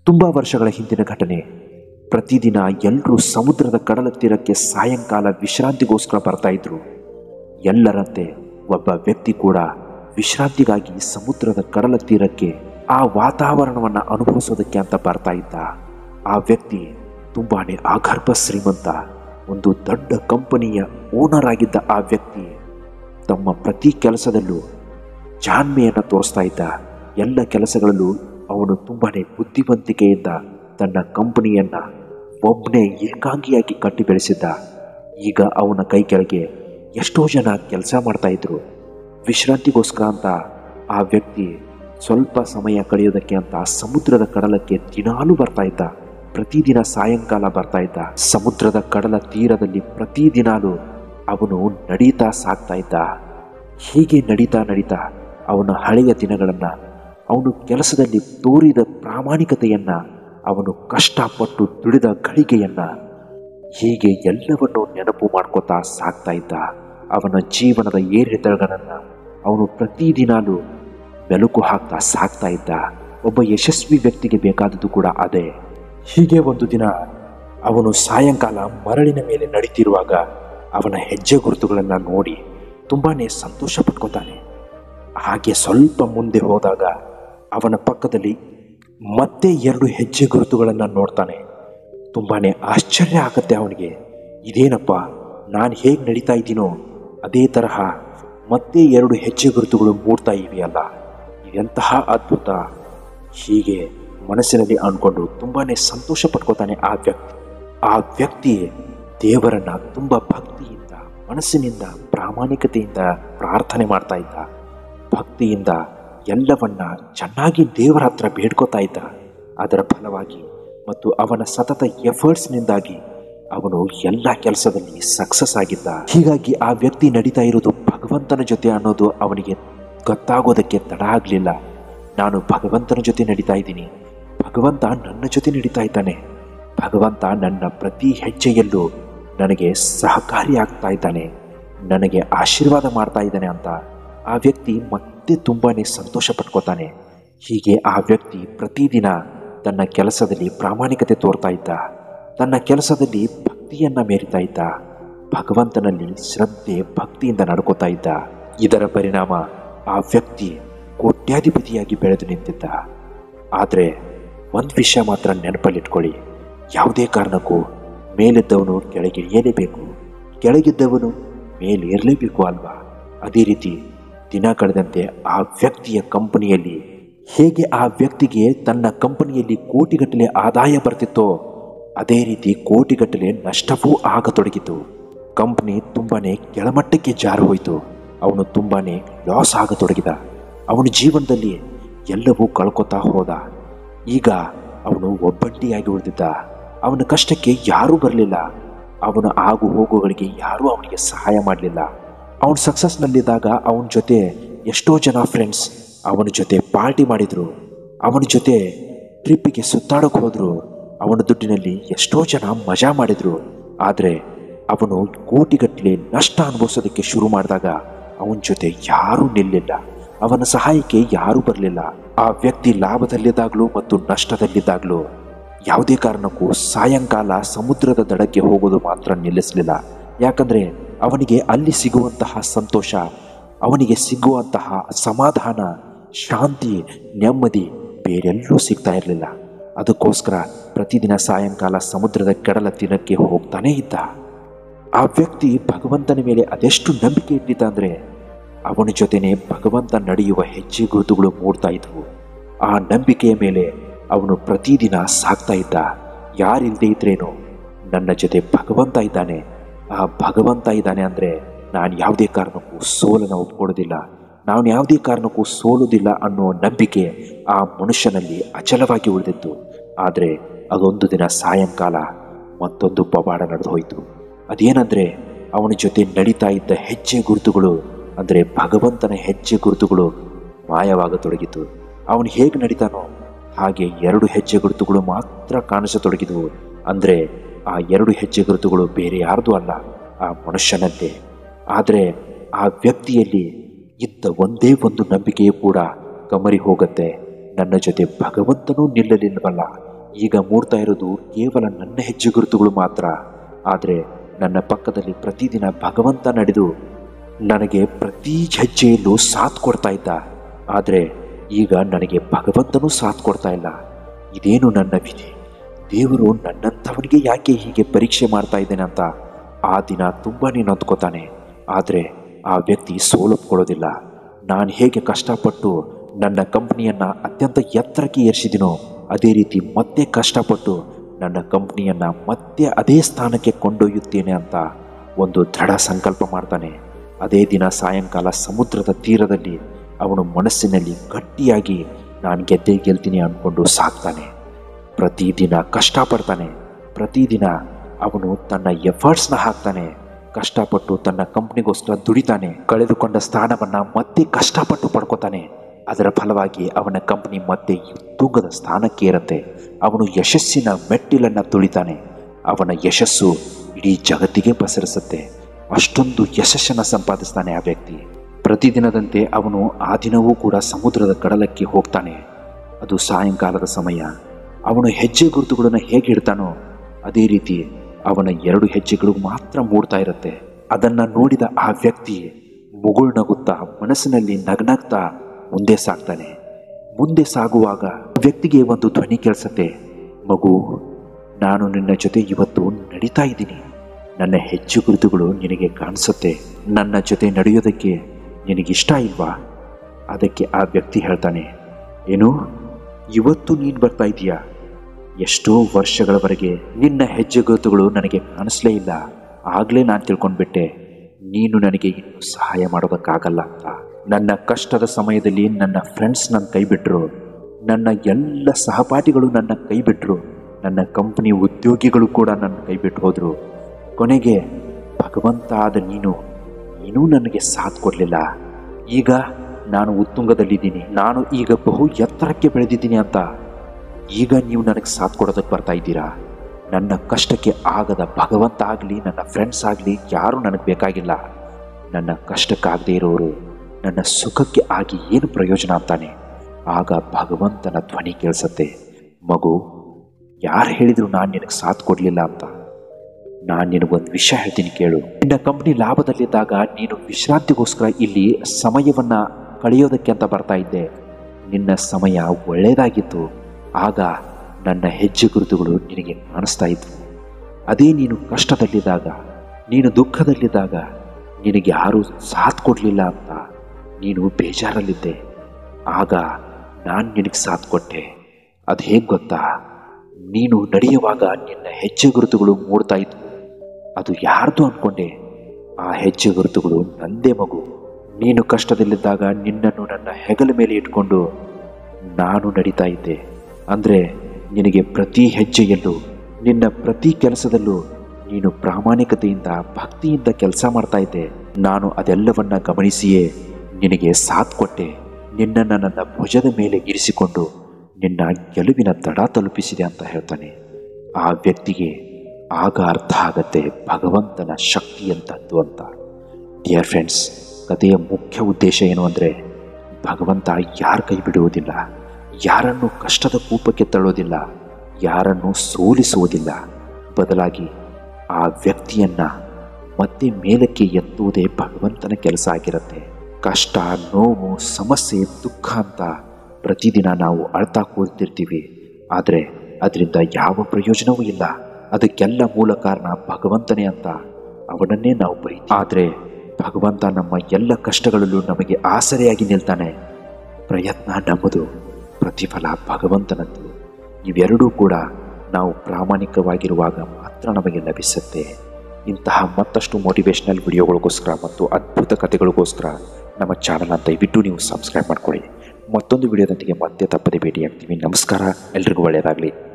ತುಂಬ ವರ್ಷಗಳ ಹಿಂದಿನ ಘಟನೆ ಪ್ರತಿದಿನ ಎಲ್ಲರೂ ಸಮುದ್ರದ ಕಡಲ ತೀರಕ್ಕೆ ಸಾಯಂಕಾಲ ವಿಶ್ರಾಂತಿಗೋಸ್ಕರ ಬರ್ತಾ ಇದ್ರು ಎಲ್ಲರಂತೆ ಒಬ್ಬ ವ್ಯಕ್ತಿ ಕೂಡ ವಿಶ್ರಾಂತಿಗಾಗಿ ಸಮುದ್ರದ ಕಡಲ ತೀರಕ್ಕೆ ಆ ವಾತಾವರಣವನ್ನು ಅನುಭವಿಸೋದಕ್ಕೆ ಅಂತ ಬರ್ತಾ ಇದ್ದ ಆ ವ್ಯಕ್ತಿ ತುಂಬಾನೇ ಆಗರ್ಭ ಶ್ರೀಮಂತ ಒಂದು ದೊಡ್ಡ ಕಂಪನಿಯ ಓನರ್ ಆಗಿದ್ದ ಆ ವ್ಯಕ್ತಿ ತಮ್ಮ ಪ್ರತಿ ಕೆಲಸದಲ್ಲೂ ಜಾಣ್ಮೆಯನ್ನು ತೋರಿಸ್ತಾ ಇದ್ದ ಎಲ್ಲ ಕೆಲಸಗಳಲ್ಲೂ ಅವನು ತುಂಬಾನೇ ಬುದ್ಧಿವಂತಿಕೆಯಿಂದ ತನ್ನ ಕಂಪನಿಯನ್ನ ಒಬ್ಬನೇ ಏಕಾಂಗಿಯಾಗಿ ಕಟ್ಟಿ ಬೆಳೆಸಿದ್ದ ಈಗ ಅವನ ಕೈ ಕೆಳಗೆ ಎಷ್ಟೋ ಜನ ಕೆಲಸ ಮಾಡ್ತಾ ಇದ್ರು ವಿಶ್ರಾಂತಿಗೋಸ್ಕರ ಅಂತ ಆ ವ್ಯಕ್ತಿ ಸ್ವಲ್ಪ ಸಮಯ ಕಳೆಯೋದಕ್ಕೆ ಅಂತ ಸಮುದ್ರದ ಕಡಲಕ್ಕೆ ದಿನಾಲೂ ಬರ್ತಾ ಇದ್ದ ಪ್ರತಿದಿನ ಸಾಯಂಕಾಲ ಬರ್ತಾ ಇದ್ದ ಸಮುದ್ರದ ಕಡಲ ತೀರದಲ್ಲಿ ಪ್ರತಿದಿನಾಲೂ ಅವನು ನಡೀತಾ ಸಾಗ್ತಾ ಇದ್ದ ಹೀಗೆ ನಡೀತಾ ನಡೀತಾ ಅವನ ಹಳೆಯ ದಿನಗಳನ್ನು ಅವನು ಕೆಲಸದಲ್ಲಿ ತೋರಿದ ಪ್ರಾಮಾಣಿಕತೆಯನ್ನ ಅವನು ಕಷ್ಟಪಟ್ಟು ದುಡಿದ ಗಳಿಗೆಯನ್ನ ಹೀಗೆ ಎಲ್ಲವನ್ನೂ ನೆನಪು ಮಾಡ್ಕೋತಾ ಸಾಗ್ತಾ ಇದ್ದ ಅವನ ಜೀವನದ ಏರಿಳಿತಗಳನ್ನು ಅವನು ಪ್ರತಿದಿನಾಲೂ ಮೆಲುಕು ಹಾಕ್ತಾ ಸಾಗ್ತಾ ಇದ್ದ ಒಬ್ಬ ಯಶಸ್ವಿ ವ್ಯಕ್ತಿಗೆ ಬೇಕಾದದ್ದು ಕೂಡ ಅದೇ ಹೀಗೆ ಒಂದು ದಿನ ಅವನು ಸಾಯಂಕಾಲ ಮರಳಿನ ಮೇಲೆ ನಡೀತಿರುವಾಗ ಅವನ ಹೆಜ್ಜೆ ಗುರುತುಗಳನ್ನು ನೋಡಿ ತುಂಬಾನೇ ಸಂತೋಷ ಪಟ್ಕೋತಾನೆ ಹಾಗೆ ಸ್ವಲ್ಪ ಮುಂದೆ ಹೋದಾಗ ಅವನ ಪಕ್ಕದಲ್ಲಿ ಮತ್ತೆ ಎರಡು ಹೆಜ್ಜೆ ಗುರುತುಗಳನ್ನು ನೋಡ್ತಾನೆ ತುಂಬಾನೇ ಆಶ್ಚರ್ಯ ಆಗತ್ತೆ ಅವನಿಗೆ ಇದೇನಪ್ಪ ನಾನು ಹೇಗೆ ನಡೀತಾ ಇದ್ದೀನೋ ಅದೇ ತರಹ ಮತ್ತೆ ಎರಡು ಹೆಜ್ಜೆ ಗುರುತುಗಳು ಮೂಡ್ತಾ ಇವೆಯಲ್ಲ ಇದೆಂತಹ ಅದ್ಭುತ ಹೀಗೆ ಮನಸ್ಸಿನಲ್ಲಿ ಅಂದ್ಕೊಂಡು ತುಂಬಾನೇ ಸಂತೋಷ ಪಟ್ಕೋತಾನೆ ಆ ವ್ಯಕ್ತಿ ಆ ವ್ಯಕ್ತಿ ದೇವರನ್ನ ತುಂಬ ಭಕ್ತಿಯಿಂದ ಮನಸ್ಸಿನಿಂದ ಪ್ರಾಮಾಣಿಕತೆಯಿಂದ ಪ್ರಾರ್ಥನೆ ಮಾಡ್ತಾ ಇದ್ದ ಭಕ್ತಿಯಿಂದ ಎಲ್ಲವನ್ನ ಚೆನ್ನಾಗಿ ದೇವರ ಹತ್ರ ಬೇಡ್ಕೋತಾ ಇದ್ದ ಅದರ ಫಲವಾಗಿ ಮತ್ತು ಅವನ ಸತತ ಎಫರ್ಟ್ಸ್ನಿಂದಾಗಿ ಅವನು ಎಲ್ಲ ಕೆಲಸದಲ್ಲಿ ಸಕ್ಸಸ್ ಆಗಿದ್ದ ಹೀಗಾಗಿ ಆ ವ್ಯಕ್ತಿ ನಡೀತಾ ಇರೋದು ಭಗವಂತನ ಜೊತೆ ಅನ್ನೋದು ಅವನಿಗೆ ಗೊತ್ತಾಗೋದಕ್ಕೆ ತಡ ಆಗಲಿಲ್ಲ ನಾನು ಭಗವಂತನ ಜೊತೆ ನಡೀತಾ ಇದ್ದೀನಿ ಭಗವಂತ ನನ್ನ ಜೊತೆ ನಡೀತಾ ಇದ್ದಾನೆ ಭಗವಂತ ನನ್ನ ಪ್ರತಿ ಹೆಜ್ಜೆಯಲ್ಲೂ ನನಗೆ ಸಹಕಾರಿಯಾಗ್ತಾ ಇದ್ದಾನೆ ನನಗೆ ಆಶೀರ್ವಾದ ಮಾಡ್ತಾ ಇದ್ದಾನೆ ಅಂತ ಆ ವ್ಯಕ್ತಿ ಮತ್ತೆ ತುಂಬಾನೇ ಸಂತೋಷ ಪಟ್ಕೋತಾನೆ ಹೀಗೆ ಆ ವ್ಯಕ್ತಿ ಪ್ರತಿದಿನ ತನ್ನ ಕೆಲಸದಲ್ಲಿ ಪ್ರಾಮಾಣಿಕತೆ ತೋರ್ತಾ ಇದ್ದ ತನ್ನ ಕೆಲಸದಲ್ಲಿ ಭಕ್ತಿಯನ್ನ ಮೇರಿತಾ ಇದ್ದ ಭಗವಂತನಲ್ಲಿ ಶ್ರದ್ಧೆ ಭಕ್ತಿಯಿಂದ ನಡ್ಕೋತಾ ಇದ್ದ ಇದರ ಪರಿಣಾಮ ಆ ವ್ಯಕ್ತಿ ಕೋಟ್ಯಾಧಿಪತಿಯಾಗಿ ಬೆಳೆದು ನಿಂತಿದ್ದ ಆದರೆ ಒಂದು ವಿಷಯ ಮಾತ್ರ ನೆನಪಲ್ಲಿಟ್ಕೊಳ್ಳಿ ಯಾವುದೇ ಕಾರಣಕ್ಕೂ ಮೇಲಿದ್ದವನು ಕೆಳಗಿಳಿಯಲೇಬೇಕು ಕೆಳಗಿದ್ದವನು ಮೇಲೇರಲೇಬೇಕು ಅಲ್ವಾ ಅದೇ ರೀತಿ ದಿನ ಕಳೆದಂತೆ ಆ ವ್ಯಕ್ತಿಯ ಕಂಪನಿಯಲ್ಲಿ ಹೇಗೆ ಆ ವ್ಯಕ್ತಿಗೆ ತನ್ನ ಕಂಪನಿಯಲ್ಲಿ ಕೋಟಿಗಟ್ಟಲೆ ಆದಾಯ ಬರ್ತಿತ್ತೋ ಅದೇ ರೀತಿ ಕೋಟಿಗಟ್ಟಲೆ ನಷ್ಟವೂ ಆಗತೊಡಗಿತು ಕಂಪನಿ ತುಂಬಾನೇ ಕೆಳಮಟ್ಟಕ್ಕೆ ಜಾರು ಹೋಯಿತು ಅವನು ತುಂಬಾನೇ ಲಾಸ್ ಆಗತೊಡಗಿದ ಅವನ ಜೀವನದಲ್ಲಿ ಎಲ್ಲವೂ ಕಳ್ಕೊತಾ ಹೋದ ಈಗ ಅವನು ಒಬ್ಬಂಟಿಯಾಗಿ ಉಳಿದಿದ್ದ ಅವನ ಕಷ್ಟಕ್ಕೆ ಯಾರೂ ಬರಲಿಲ್ಲ ಅವನ ಆಗು ಹೋಗುಗಳಿಗೆ ಯಾರೂ ಅವನಿಗೆ ಸಹಾಯ ಮಾಡಲಿಲ್ಲ ಅವನು ಸಕ್ಸಸ್ನಲ್ಲಿದ್ದಾಗ ಅವನ ಜೊತೆ ಎಷ್ಟೋ ಜನ ಫ್ರೆಂಡ್ಸ್ ಅವನ ಜೊತೆ ಪಾರ್ಟಿ ಮಾಡಿದರು ಅವನ ಜೊತೆ ಟ್ರಿಪ್ಪಿಗೆ ಸುತ್ತಾಡೋಕೆ ಹೋದರು ಅವನ ದುಡ್ಡಿನಲ್ಲಿ ಎಷ್ಟೋ ಜನ ಮಜಾ ಮಾಡಿದರು ಆದರೆ ಅವನು ಕೋಟಿಗಟ್ಟಲೆ ನಷ್ಟ ಅನುಭವಿಸೋದಕ್ಕೆ ಶುರು ಮಾಡಿದಾಗ ಅವನ ಜೊತೆ ಯಾರೂ ನಿಲ್ಲಿಲ್ಲ ಅವನ ಸಹಾಯಕ್ಕೆ ಯಾರೂ ಬರಲಿಲ್ಲ ಆ ವ್ಯಕ್ತಿ ಲಾಭದಲ್ಲಿದ್ದಾಗಲೂ ಮತ್ತು ನಷ್ಟದಲ್ಲಿದ್ದಾಗಲೂ ಯಾವುದೇ ಕಾರಣಕ್ಕೂ ಸಾಯಂಕಾಲ ಸಮುದ್ರದ ದಡಕ್ಕೆ ಹೋಗೋದು ಮಾತ್ರ ನಿಲ್ಲಿಸಲಿಲ್ಲ ಯಾಕಂದರೆ ಅವನಿಗೆ ಅಲ್ಲಿ ಸಿಗುವಂತಹ ಸಂತೋಷ ಅವನಿಗೆ ಸಿಗುವಂತಹ ಸಮಾಧಾನ ಶಾಂತಿ ನೆಮ್ಮದಿ ಬೇರೆಲ್ಲೂ ಸಿಗ್ತಾ ಇರಲಿಲ್ಲ ಅದಕ್ಕೋಸ್ಕರ ಪ್ರತಿದಿನ ಸಾಯಂಕಾಲ ಸಮುದ್ರದ ಕೆಡಲ ತೀರಕ್ಕೆ ಹೋಗ್ತಾನೇ ಇದ್ದ ಆ ವ್ಯಕ್ತಿ ಭಗವಂತನ ಮೇಲೆ ಅದೆಷ್ಟು ನಂಬಿಕೆ ಇಟ್ಟಿದ್ದ ಅಂದರೆ ಅವನ ಜೊತೆನೆ ಭಗವಂತ ನಡೆಯುವ ಹೆಜ್ಜೆ ಗುರುತುಗಳು ಮೂಡ್ತಾ ಇದ್ವು ಆ ನಂಬಿಕೆಯ ಮೇಲೆ ಅವನು ಪ್ರತಿದಿನ ಸಾಗ್ತಾ ಇದ್ದ ಯಾರಿಲ್ಲದೆ ಇದ್ರೇನು ನನ್ನ ಜೊತೆ ಭಗವಂತ ಇದ್ದಾನೆ ಆ ಭಗವಂತ ಇದ್ದಾನೆ ಅಂದರೆ ನಾನು ಯಾವುದೇ ಕಾರಣಕ್ಕೂ ಸೋಲನ್ನು ಒಪ್ಕೊಳ್ಳೋದಿಲ್ಲ ನಾನು ಯಾವುದೇ ಕಾರಣಕ್ಕೂ ಸೋಲುವುದಿಲ್ಲ ಅನ್ನೋ ನಂಬಿಕೆ ಆ ಮನುಷ್ಯನಲ್ಲಿ ಅಚಲವಾಗಿ ಉಳಿದಿತ್ತು ಆದರೆ ಅದೊಂದು ದಿನ ಸಾಯಂಕಾಲ ಮತ್ತೊಂದು ಪವಾಡ ನಡೆದು ಹೋಯಿತು ಅದೇನೆಂದರೆ ಅವನ ಜೊತೆ ನಡೀತಾ ಇದ್ದ ಹೆಜ್ಜೆ ಗುರುತುಗಳು ಅಂದರೆ ಭಗವಂತನ ಹೆಜ್ಜೆ ಗುರುತುಗಳು ಮಾಯವಾಗತೊಡಗಿತು ಅವನು ಹೇಗೆ ನಡೀತಾನೋ ಹಾಗೆ ಎರಡು ಹೆಜ್ಜೆ ಗುರುತುಗಳು ಮಾತ್ರ ಕಾಣಿಸತೊಡಗಿದವು ಅಂದರೆ ಆ ಎರಡು ಹೆಜ್ಜೆ ಗುರುತುಗಳು ಬೇರೆ ಯಾರ್ದು ಅಲ್ಲ ಆ ಮನುಷ್ಯನದ್ದೇ ಆದರೆ ಆ ವ್ಯಕ್ತಿಯಲ್ಲಿ ಇದ್ದ ಒಂದೇ ಒಂದು ನಂಬಿಕೆಯೂ ಕೂಡ ಕಮರಿ ಹೋಗುತ್ತೆ ನನ್ನ ಜೊತೆ ಭಗವಂತನೂ ನಿಲ್ಲಲಿಲ್ವಲ್ಲ ಈಗ ಮೂಡ್ತಾ ಇರೋದು ಕೇವಲ ನನ್ನ ಹೆಜ್ಜೆ ಗುರುತುಗಳು ಮಾತ್ರ ಆದರೆ ನನ್ನ ಪಕ್ಕದಲ್ಲಿ ಪ್ರತಿದಿನ ಭಗವಂತ ನಡೆದು ನನಗೆ ಪ್ರತಿ ಹೆಜ್ಜೆಯಲ್ಲೂ ಸಾಥ್ ಕೊಡ್ತಾ ಇದ್ದ ಆದರೆ ಈಗ ನನಗೆ ಭಗವಂತನೂ ಸಾಥ್ ಕೊಡ್ತಾ ಇಲ್ಲ ಇದೇನು ನನ್ನ ವಿಧಿ ದೇವರು ನನ್ನಂಥವನಿಗೆ ಯಾಕೆ ಹೀಗೆ ಪರೀಕ್ಷೆ ಮಾಡ್ತಾ ಇದ್ದೇನೆ ಅಂತ ಆ ದಿನ ತುಂಬಾನೇ ನೊಂದ್ಕೋತಾನೆ ಆದರೆ ಆ ವ್ಯಕ್ತಿ ಸೋಲೊಪ್ಕೊಳ್ಳೋದಿಲ್ಲ ನಾನು ಹೇಗೆ ಕಷ್ಟಪಟ್ಟು ನನ್ನ ಕಂಪ್ನಿಯನ್ನು ಅತ್ಯಂತ ಎತ್ತರಕ್ಕೆ ಏರಿಸಿದಿನೋ ಅದೇ ರೀತಿ ಮತ್ತೆ ಕಷ್ಟಪಟ್ಟು ನನ್ನ ಕಂಪ್ನಿಯನ್ನು ಮತ್ತೆ ಅದೇ ಸ್ಥಾನಕ್ಕೆ ಕೊಂಡೊಯ್ಯುತ್ತೇನೆ ಅಂತ ಒಂದು ದೃಢ ಸಂಕಲ್ಪ ಮಾಡ್ತಾನೆ ಅದೇ ದಿನ ಸಾಯಂಕಾಲ ಸಮುದ್ರದ ತೀರದಲ್ಲಿ ಅವನು ಮನಸ್ಸಿನಲ್ಲಿ ಗಟ್ಟಿಯಾಗಿ ನಾನು ಗೆದ್ದೇ ಗೆಲ್ತೀನಿ ಅಂದ್ಕೊಂಡು ಸಾಕ್ತಾನೆ ಪ್ರತಿದಿನ ಕಷ್ಟಪಡ್ತಾನೆ ಪ್ರತಿದಿನ ಅವನು ತನ್ನ ಎಫರ್ಟ್ಸ್ನ ಹಾಕ್ತಾನೆ ಕಷ್ಟಪಟ್ಟು ತನ್ನ ಕಂಪ್ನಿಗೋಸ್ಕರ ದುಡಿತಾನೆ ಕಳೆದುಕೊಂಡ ಸ್ಥಾನವನ್ನ ಮತ್ತೆ ಕಷ್ಟಪಟ್ಟು ಪಡ್ಕೋತಾನೆ ಅದರ ಫಲವಾಗಿ ಅವನ ಕಂಪನಿ ಮತ್ತೆ ಉತ್ತುಂಗದ ಸ್ಥಾನಕ್ಕೆ ಇರುತ್ತೆ ಅವನು ಯಶಸ್ಸಿನ ಮೆಟ್ಟಿಲನ್ನ ತುಳಿತಾನೆ ಅವನ ಯಶಸ್ಸು ಇಡೀ ಜಗತ್ತಿಗೆ ಪಸರಿಸುತ್ತೆ ಅಷ್ಟೊಂದು ಯಶಸ್ಸನ್ನು ಸಂಪಾದಿಸ್ತಾನೆ ಆ ವ್ಯಕ್ತಿ ಪ್ರತಿದಿನದಂತೆ ಅವನು ಆ ದಿನವೂ ಕೂಡ ಸಮುದ್ರದ ಕಡಲಕ್ಕೆ ಹೋಗ್ತಾನೆ ಅದು ಸಾಯಂಕಾಲದ ಸಮಯ ಅವನು ಹೆಜ್ಜೆ ಗುರುತುಗಳನ್ನು ಹೇಗೆ ಇಡ್ತಾನೋ ಅದೇ ರೀತಿ ಅವನ ಎರಡು ಹೆಜ್ಜೆಗಳು ಮಾತ್ರ ಮೂಡ್ತಾ ಇರುತ್ತೆ ಅದನ್ನ ನೋಡಿದ ಆ ವ್ಯಕ್ತಿ ಮುಗುಳ್ನಗುತ್ತಾ ಮನಸ್ಸಿನಲ್ಲಿ ನಗ್ನಗ್ತಾ ಮುಂದೆ ಸಾಗ್ತಾನೆ ಮುಂದೆ ಸಾಗುವಾಗ ವ್ಯಕ್ತಿಗೆ ಒಂದು ಧ್ವನಿ ಕೇಳಿಸತ್ತೆ ಮಗು ನಾನು ನಿನ್ನ ಜೊತೆ ಇವತ್ತು ನಡೀತಾ ಇದ್ದೀನಿ ನನ್ನ ಹೆಜ್ಜೆ ಗುರುತುಗಳು ನಿನಗೆ ಕಾಣಿಸುತ್ತೆ ನನ್ನ ಜೊತೆ ನಡೆಯೋದಕ್ಕೆ ನಿನಗಿಷ್ಟ ಇಲ್ವಾ ಅದಕ್ಕೆ ಆ ವ್ಯಕ್ತಿ ಹೇಳ್ತಾನೆ ಏನು ಇವತ್ತು ನೀನು ಬರ್ತಾ ಇದೀಯಾ ಎಷ್ಟೋ ವರ್ಷಗಳವರೆಗೆ ನಿನ್ನ ಹೆಜ್ಜೆ ಗುರುತುಗಳು ನನಗೆ ಕಾಣಿಸ್ಲೇ ಇಲ್ಲ ಆಗಲೇ ನಾನು ತಿಳ್ಕೊಂಡ್ಬಿಟ್ಟೆ ನೀನು ನನಗೆ ಇನ್ನು ಸಹಾಯ ಮಾಡೋದಕ್ಕಾಗಲ್ಲ ಅಂತ ನನ್ನ ಕಷ್ಟದ ಸಮಯದಲ್ಲಿ ನನ್ನ ಫ್ರೆಂಡ್ಸ್ ನನ್ನ ಕೈ ಬಿಟ್ಟರು ನನ್ನ ಎಲ್ಲ ಸಹಪಾಠಿಗಳು ನನ್ನ ಕೈ ಬಿಟ್ಟರು ನನ್ನ ಕಂಪನಿ ಉದ್ಯೋಗಿಗಳು ಕೂಡ ನನ್ನ ಕೈ ಬಿಟ್ಟು ಹೋದರು ಕೊನೆಗೆ ಭಗವಂತ ಆದ ನೀನು ನೀನೂ ನನಗೆ ಸಾಥ್ ಕೊಡಲಿಲ್ಲ ಈಗ ನಾನು ಉತ್ತುಂಗದಲ್ಲಿದ್ದೀನಿ ನಾನು ಈಗ ಬಹು ಎತ್ತರಕ್ಕೆ ಬೆಳೆದಿದ್ದೀನಿ ಅಂತ ಈಗ ನೀವು ನನಗೆ ಸಾಥ್ ಕೊಡೋದಕ್ಕೆ ಬರ್ತಾ ಇದ್ದೀರಾ ನನ್ನ ಕಷ್ಟಕ್ಕೆ ಆಗದ ಭಗವಂತ ಆಗಲಿ ನನ್ನ ಫ್ರೆಂಡ್ಸ್ ಆಗಲಿ ಯಾರೂ ನನಗೆ ಬೇಕಾಗಿಲ್ಲ ನನ್ನ ಕಷ್ಟಕ್ಕಾಗದೇ ಇರೋರು ನನ್ನ ಸುಖಕ್ಕೆ ಆಗಿ ಏನು ಪ್ರಯೋಜನ ಅಂತಾನೆ ಆಗ ಭಗವಂತನ ಧ್ವನಿ ಕೇಳಿಸತ್ತೆ ಮಗು ಯಾರು ಹೇಳಿದ್ರು ನಾನು ನಿನಗೆ ಸಾಥ್ ಕೊಡಲಿಲ್ಲ ಅಂತ ನಾನು ನಿನಗೊಂದು ವಿಷಯ ಹೇಳ್ತೀನಿ ಕೇಳು ನಿನ್ನ ಕಂಪ್ನಿ ಲಾಭದಲ್ಲಿದ್ದಾಗ ನೀನು ವಿಶ್ರಾಂತಿಗೋಸ್ಕರ ಇಲ್ಲಿ ಸಮಯವನ್ನ ಕಳೆಯೋದಕ್ಕೆ ಅಂತ ಬರ್ತಾ ಇದ್ದೆ ನಿನ್ನ ಸಮಯ ಒಳ್ಳೆಯದಾಗಿತ್ತು ಆಗ ನನ್ನ ಹೆಜ್ಜೆ ಗುರುತುಗಳು ನಿನಗೆ ಕಾಣಿಸ್ತಾ ಇದ್ವು ಅದೇ ನೀನು ಕಷ್ಟದಲ್ಲಿದ್ದಾಗ ನೀನು ದುಃಖದಲ್ಲಿದ್ದಾಗ ನಿನಗೆ ಯಾರೂ ಸಾಥ್ ಕೊಡಲಿಲ್ಲ ಅಂತ ನೀನು ಬೇಜಾರಲ್ಲಿದ್ದೆ ಆಗ ನಾನು ನಿನಗೆ ಸಾಥ್ ಕೊಟ್ಟೆ ಅದು ಹೇಗೆ ಗೊತ್ತಾ ನೀನು ನಡೆಯುವಾಗ ನಿನ್ನ ಹೆಜ್ಜೆ ಗುರುತುಗಳು ಮೂಡ್ತಾ ಇದ್ವು ಅದು ಯಾರ್ದು ಅನ್ಕೊಂಡೆ ಆ ಹೆಜ್ಜೆ ಗುರುತುಗಳು ನಂದೇ ಮಗು ನೀನು ಕಷ್ಟದಲ್ಲಿದ್ದಾಗ ನಿನ್ನನ್ನು ನನ್ನ ಹೆಗಲ ಮೇಲೆ ಇಟ್ಕೊಂಡು ನಾನು ನಡೀತಾ ಇದ್ದೆ ಅಂದರೆ ನಿನಗೆ ಪ್ರತಿ ಹೆಜ್ಜೆಯಲ್ಲೂ ನಿನ್ನ ಪ್ರತಿ ಕೆಲಸದಲ್ಲೂ ನೀನು ಪ್ರಾಮಾಣಿಕತೆಯಿಂದ ಭಕ್ತಿಯಿಂದ ಕೆಲಸ ಮಾಡ್ತಾ ಇದ್ದೆ ನಾನು ಅದೆಲ್ಲವನ್ನ ಗಮನಿಸಿಯೇ ನಿನಗೆ ಸಾಥ್ ಕೊಟ್ಟೆ ನಿನ್ನನ್ನು ನನ್ನ ಭುಜದ ಮೇಲೆ ಇರಿಸಿಕೊಂಡು ನಿನ್ನ ಗೆಲುವಿನ ದಡ ತಲುಪಿಸಿದೆ ಅಂತ ಹೇಳ್ತಾನೆ ಆ ವ್ಯಕ್ತಿಗೆ ಆಗ ಅರ್ಥ ಆಗತ್ತೆ ಭಗವಂತನ ಶಕ್ತಿ ಎಂತದ್ದು ಅಂತ ಡಿಯರ್ ಫ್ರೆಂಡ್ಸ್ ಕಥೆಯ ಮುಖ್ಯ ಉದ್ದೇಶ ಏನು ಅಂದರೆ ಭಗವಂತ ಯಾರ ಕೈ ಬಿಡುವುದಿಲ್ಲ ಯಾರನ್ನು ಕಷ್ಟದ ಕೂಪಕ್ಕೆ ತಳ್ಳೋದಿಲ್ಲ ಯಾರನ್ನು ಸೋಲಿಸುವುದಿಲ್ಲ ಬದಲಾಗಿ ಆ ವ್ಯಕ್ತಿಯನ್ನ ಮತ್ತೆ ಮೇಲಕ್ಕೆ ಎತ್ತುವುದೇ ಭಗವಂತನ ಕೆಲಸ ಆಗಿರುತ್ತೆ ಕಷ್ಟ ನೋವು ಸಮಸ್ಯೆ ದುಃಖ ಅಂತ ಪ್ರತಿದಿನ ನಾವು ಅಳ್ತಾ ಕೂರ್ತಿರ್ತೀವಿ ಆದರೆ ಅದರಿಂದ ಯಾವ ಪ್ರಯೋಜನವೂ ಇಲ್ಲ ಅದಕ್ಕೆಲ್ಲ ಮೂಲ ಕಾರಣ ಭಗವಂತನೇ ಅಂತ ಅವನನ್ನೇ ನಾವು ಬರೀ ಆದರೆ ಭಗವಂತ ನಮ್ಮ ಎಲ್ಲ ಕಷ್ಟಗಳಲ್ಲೂ ನಮಗೆ ಆಸರೆಯಾಗಿ ನಿಲ್ತಾನೆ ಪ್ರಯತ್ನ ನಮ್ಮದು ಪ್ರತಿಫಲ ಭಗವಂತನದ್ದು ಇವೆರಡೂ ಕೂಡ ನಾವು ಪ್ರಾಮಾಣಿಕವಾಗಿರುವಾಗ ಮಾತ್ರ ನಮಗೆ ಲಭಿಸುತ್ತೆ ಇಂತಹ ಮತ್ತಷ್ಟು ಮೋಟಿವೇಶ್ನಲ್ ವಿಡಿಯೋಗಳಿಗೋಸ್ಕರ ಮತ್ತು ಅದ್ಭುತ ಕಥೆಗಳಿಗೋಸ್ಕರ ನಮ್ಮ ಚಾನಲ್ನ ದಯವಿಟ್ಟು ನೀವು ಸಬ್ಸ್ಕ್ರೈಬ್ ಮಾಡ್ಕೊಳ್ಳಿ ಮತ್ತೊಂದು ವಿಡಿಯೋದೊಂದಿಗೆ ಮತ್ತೆ ತಪ್ಪದೆ ಭೇಟಿಯಾಗ್ತೀವಿ ನಮಸ್ಕಾರ ಎಲ್ರಿಗೂ ಒಳ್ಳೆಯದಾಗಲಿ